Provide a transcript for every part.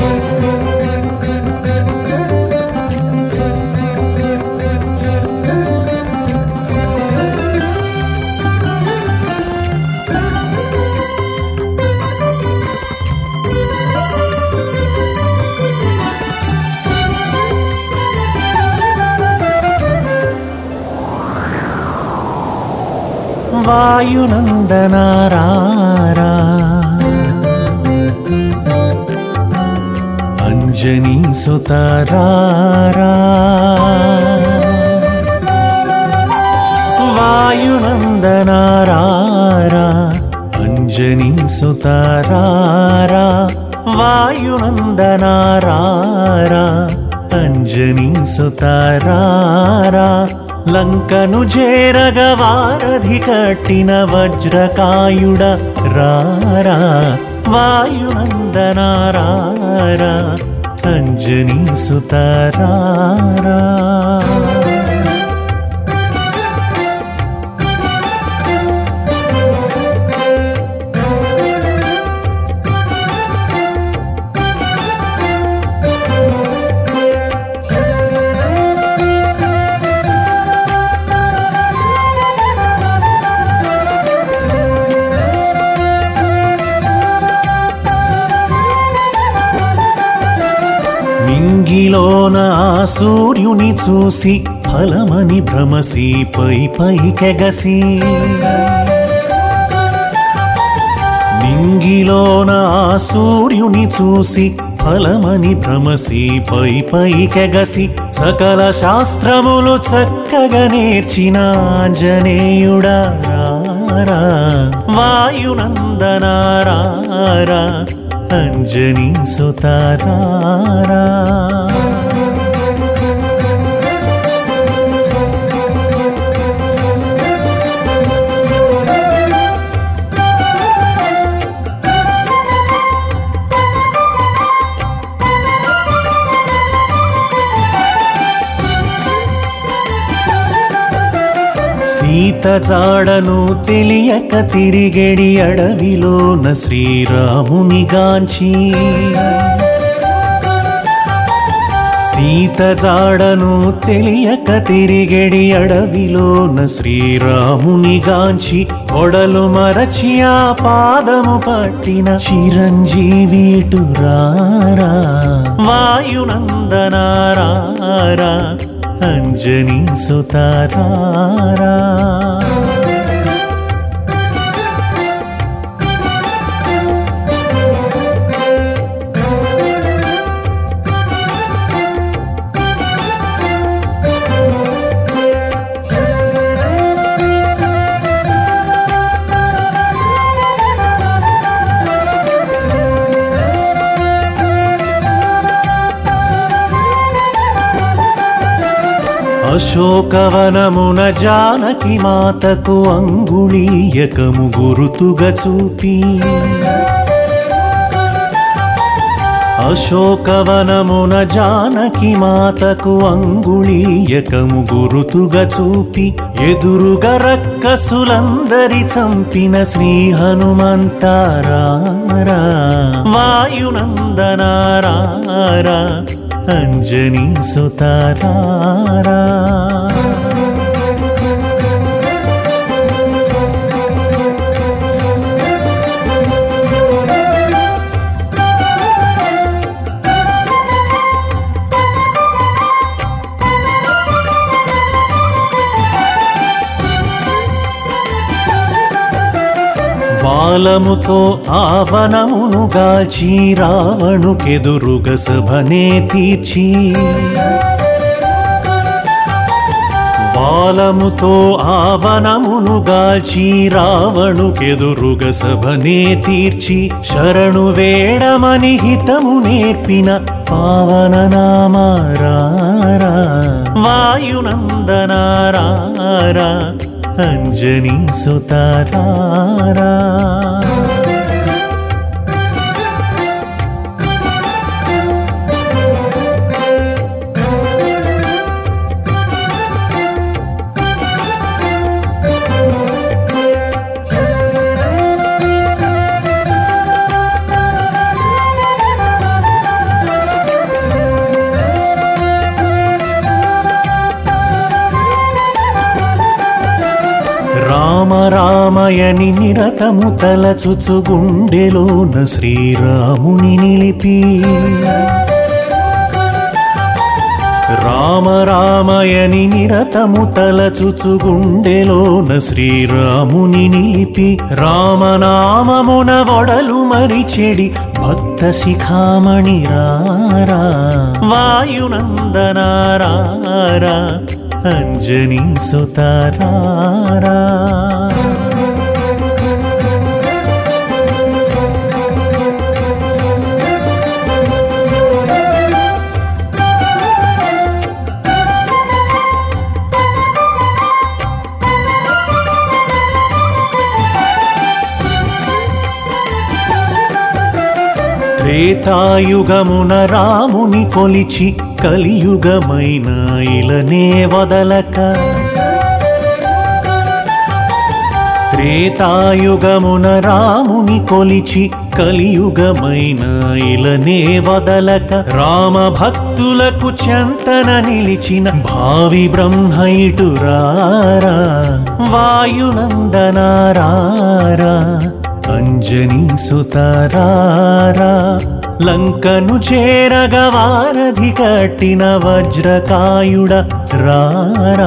వాయునందనారా అంజనీ సుతరారా వాయునందనారా అంజనీ సుతరారా వాయునందనారా అంజనీ సుతరారా లంకను చేరగ వారధి కట్టిన వజ్రకాయుడ రారా వాయునందనారా అంజనీ సుతరారా మింగిలోన ఆ సూర్యుని చూసి ఫలమని భ్రమసి పై పైకెగసి మింగిలోన ఆ సూర్యుని చూసి ఫలమని భ్రమసి పై పైకెగసి సకల శాస్త్రములు చక్కగా నేర్చిన ఆంజనేయుడా రారా వాయునందనారా అంజనీ సుతారా సీత జాడను తెలియక తిరిగెడి అడవిలోన శ్రీరాముని గాంచి సీత జాడను తెలియక తిరిగెడి అడవిలోన శ్రీరాముని గాంచి ఒడలు మరచి ఆ పాదము పట్టిన చిరంజీవిటు రారా వాయునందనారా అంజనీ సుతారా అశోకవనమున జానకి మాతకు అంగుళీయకము గురుతుగా చూపి అశోకవనమున జానకి మాతకు అంగుళీయకము గురుతుగా చూపి ఎదురుగా రక్కసులందరి చంపిన శ్రీ హనుమంతారా వాయునందనారా అంజనీ సుతారా బాలముతో ఆవనమును గాచి రావణుకెదురుగ సభనే తీర్చి బాలముతో ఆవనమును గాచి రావణుకెదురుగ సభనే తీర్చి శరణు వేడమని హితము నేర్పిన పావన నామారా వాయునందనారా అంజనీ సుతారా రామాయని నిరతము తలచుచు గుండెలోన శ్రీరాముని నిలిపి రామ రామయని నిరతము తలచుచు గుండెలోన శ్రీరాముని నిలిపి రామనామమున వడలు మరిచెడి భక్త శిఖామణి రారా వాయునందనారా అంజనీ సుతారా త్రేతాయుగమున రాముని కొలిచి కలియుగమైన ఇలనే వదలక త్రేతాయుగమున రాముని కొలిచి కలియుగమైన ఇలనే వదలక రామ భక్తులకు చెంతన నిలిచిన భావి బ్రహ్మైటురారా వాయునందనారా అంజనీ సుతారా లంకను చేరగ వారధి కట్టిన వజ్రకాయుడ రారా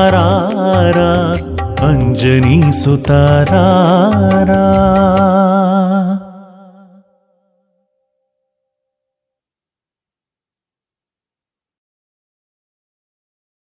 వాయునందనారా అంజనీ సుతారా